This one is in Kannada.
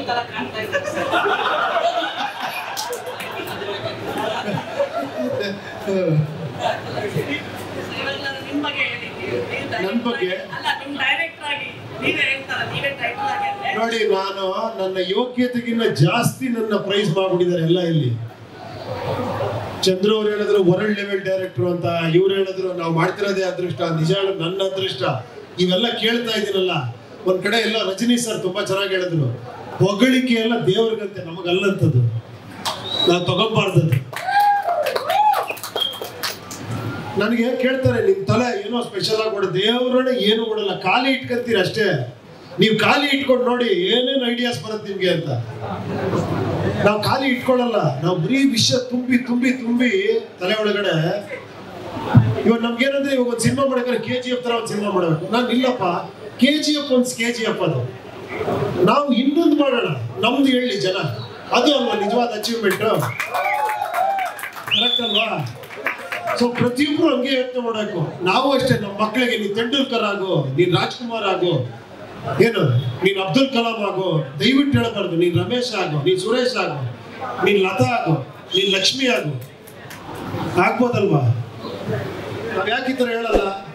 ತರ ಕಾಣ್ತಾ ಇದ್ದಾರೆ ಸರ್ ಇವಾಗ ನಾನು ನಿಮ್ ಬಗ್ಗೆ ಹೇಳಿದ್ದೀನಿ ನೀವು ನನ್ direct ಬಗ್ಗೆ? ಆಗಿ- ಅಲ್ಲ ನಿಮ್ ಡೈರೆಕ್ಟರ್ ಆಗಿ ನೀವೇ ಹೇಳ್ತಾರ ನೀವೇ ಟೈಟಲ್ ಆಗಿ ಅಂದ್ರೆ ನೋಡಿ ನಾನು ನನ್ನ ಯೋಗ್ಯತೆಗಿನ್ನ ಜಾಸ್ತಿ ನನ್ನ ಪ್ರೈಸ್ ಮಾಡ್ಬಿಟ್ಟಿದ್ದಾರೆ ಎಲ್ಲ ಇಲ್ಲಿ ಚಂದ್ರು ಅವ್ರು ಹೇಳಿದ್ರು ವರ್ಲ್ಡ್ ಲೆವೆಲ್ ಡೈರೆಕ್ಟರ್ ಅಂತ ಇವ್ರು ಹೇಳಿದ್ರು ನಾವು ಮಾಡ್ತಿರೋದೇ ಅದೃಷ್ಟ ನಿಜ ಹೇಳೋದು ನನ್ನ ಅದೃಷ್ಟ ಇವೆಲ್ಲ ಕೇಳ್ತಾ ಇದ್ದೀನಲ್ಲ ಒಂದ್ ಕಡೆ ಎಲ್ಲ ರಜನಿ ಸರ್ ತುಂಬಾ ಚೆನ್ನಾಗಿ ಹೇಳಿದ್ರು ಹೊಗಳಿಕೆ ಎಲ್ಲ ದೇವ್ರಿಗಂತೆ ನಮಗಲ್ಲಂತದ್ದು ನಾವು ತಗೊಂಬಾರ್ದದು ನನಗೆ ಕೇಳ್ತಾರೆ ನಿಮ್ ತಲೆ ಏನೋ ಸ್ಪೆಷಲ್ ಆಗಿ ಕೊಡ ದೇವ್ರನ್ನ ಏನು ಕೊಡಲ್ಲ ಖಾಲಿ ಇಟ್ಕೊಂತೀರಿ ಅಷ್ಟೇ ನೀವು ಖಾಲಿ ಇಟ್ಕೊಂಡು ನೋಡಿ ಏನೇನು ಐಡಿಯಾಸ್ ಬರುತ್ತೆ ನಿಮ್ಗೆ ಅಂತ ನಾವು ಖಾಲಿ ಇಟ್ಕೊಳ್ಳಲ್ಲ ನಾವು ಬರೀ ವಿಷಯ ತುಂಬಿ ತುಂಬಿ ತುಂಬಿ ತಲೆ ಒಳಗಡೆ ಇವಾಗ ನಮ್ಗೇನಂದ್ರೆ ಇವಾಗ ಒಂದು ಸಿನಿಮಾ ಮಾಡ್ಬೇಕಾದ್ರೆ ಕೆ ಜಿ ಎಫ್ ತರ ಒಂದು ಸಿನಿಮಾ ಮಾಡಬೇಕು ನಾನು ಇಲ್ಲಪ್ಪ ಕೆ ಜಿ ಎಫ್ ಒಂದು ಕೆ ಜಿ ಎಫ್ ಅದು ನಾವು ಇನ್ನೊಂದು ಮಾಡೋಣ ನಮ್ದು ಹೇಳಿ ಜನ ಅದು ಅಲ್ವಾ ನಿಜವಾದ ಅಚೀವ್ಮೆಂಟ್ ಕರೆಕ್ಟ್ ಅಲ್ವಾ ಸೊ ಪ್ರತಿಯೊಬ್ರು ಹಂಗೆ ಯೋಚನೆ ಮಾಡಬೇಕು ನಾವು ಅಷ್ಟೇ ನಮ್ಮ ಮಕ್ಕಳಿಗೆ ನೀನ್ ತೆಂಡೂಲ್ಕರ್ ಆಗು ನೀನ್ ರಾಜ್ಕುಮಾರ್ ಆಗು ಏನು ನೀನ್ ಅಬ್ದುಲ್ ಕಲಾಂ ಆಗು ದಯವಿಟ್ಟು ಹೇಳಬಾರ್ದು ನೀನ್ ರಮೇಶ್ ಆಗು ನೀನ್ ಸುರೇಶ್ ಆಗು ನೀನ್ ಲತಾ ಆಗು ನೀನ್ ಲಕ್ಷ್ಮಿ ಆಗು ಆಗ್ಬೋದಲ್ವಾ ನಾವ್ ಯಾಕೆ ಈ ಥರ ಹೇಳಲ್ಲ